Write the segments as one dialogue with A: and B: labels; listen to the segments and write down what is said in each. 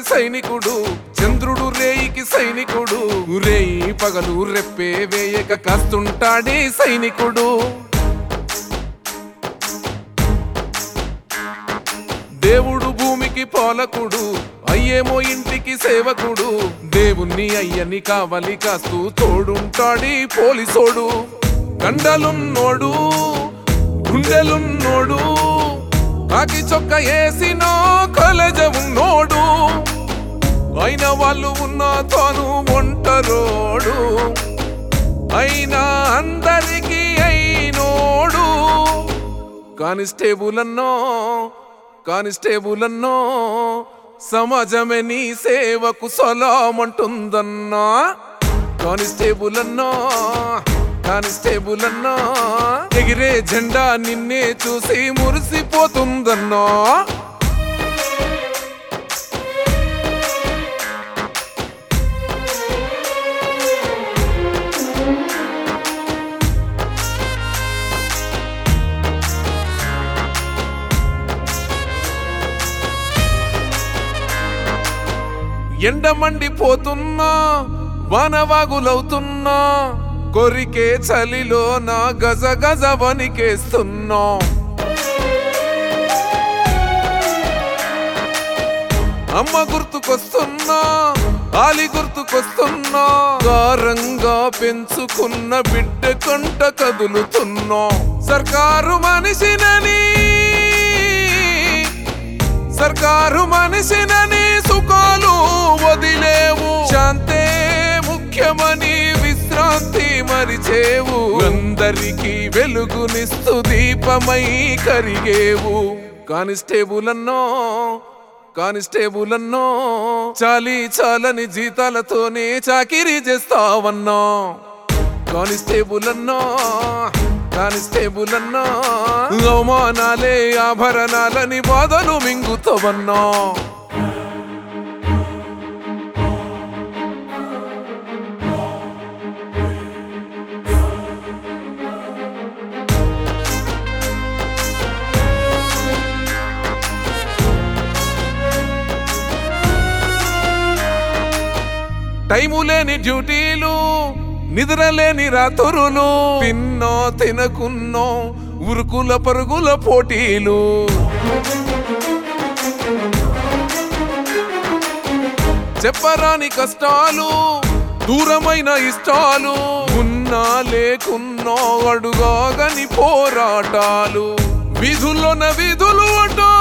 A: సైనికుడు చంద్రుడు రేయికి సైనికుడు రేయి పగలు రెప్పే వేయక కాస్తుంటాడే సైనికుడు దేవుడు భూమికి పాలకుడు అయ్యేమో ఇంటికి సేవకుడు దేవుణ్ణి అయ్యని కావలి కాస్తూ తోడుంటాడి పోలీసోడు కండలున్నోడు గుండెలున్నోడు కాకి చొక్క వేసినో కలజ ఉన్నోడు అయిన వాళ్ళు ఉన్న తాను ఒంటరోడు అయినా అందరికీ అయినోడు కానిస్టేబుల్ అన్నో కానిస్టేబుల్ అన్నో సమాజమే నీ సేవకు సలామంటుందన్నా కానిస్టేబుల్ అన్నో కానిస్టేబుల్ అన్నో ఎగిరే జెండా నిన్నే చూసి మురిసిపోతుందన్నో ఎండ మండిపోతున్నా వానవాగులవుతున్నా కొరికే చలిలో నా గజ గజ వణికేస్తున్నా అమ్మ గుర్తుకొస్తున్నా ఆలి గుర్తుకొస్తున్నా గారంగా పెంచుకున్న బిడ్డ కంట కదులుతున్నా సర్కారు మనిషినని సర్కారు మనిషినని సుఖాలు వదిలేవు శాంతే ముఖ్యమని విశ్రాంతి మరిచేవు అందరికీ వెలుగునిస్తూ దీపమై కరిగేవు కానిస్టేబుల్ అన్నో కానిస్టేబుల్ అన్నో చాలి చాలని జీతాలతోనే చాకిరీ చేస్తావన్నో కానిస్టేబుల్ అన్నో కానిస్టేబుల్ అన్నో అవమానాలే ఆభరణాలని బాధలు మింగుతావన్నో టైము లేని డ్యూటీలు నిద్ర లేని రాత్రులు తిన్నో తినకున్నో ఉరుకుల పరుగుల పోటీలు చెప్పరాని కష్టాలు దూరమైన ఇష్టాలు ఉన్నా లేకున్నో అడుగాగని పోరాటాలు విధుల్లోన విధులు అటో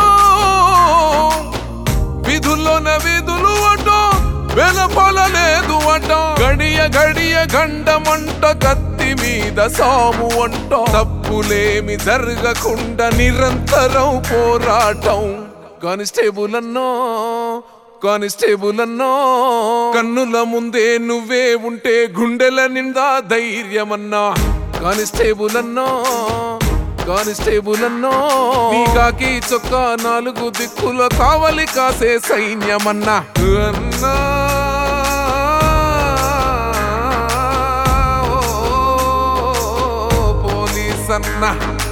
A: విధుల్లోన విధులు అట వెలపలలేదు అట గడియ గడియ గండమంట కత్తి మీద సాము అంట తప్పులేమి జరగకుండా నిరంతరం పోరాటం కానిస్టేబుల్ అన్నో కానిస్టేబుల్ అన్నో కన్నుల ముందే నువ్వే ఉంటే గుండెల నిండా ధైర్యమన్నా కానిస్టేబుల్ అన్నో కానిస్టేబుల్ అన్నో నీ కాకి చొక్క నాలుగు దిక్కుల కావలి కాసే సైన్యమన్నా అన్నా ఓ, పోలీస్ అన్నా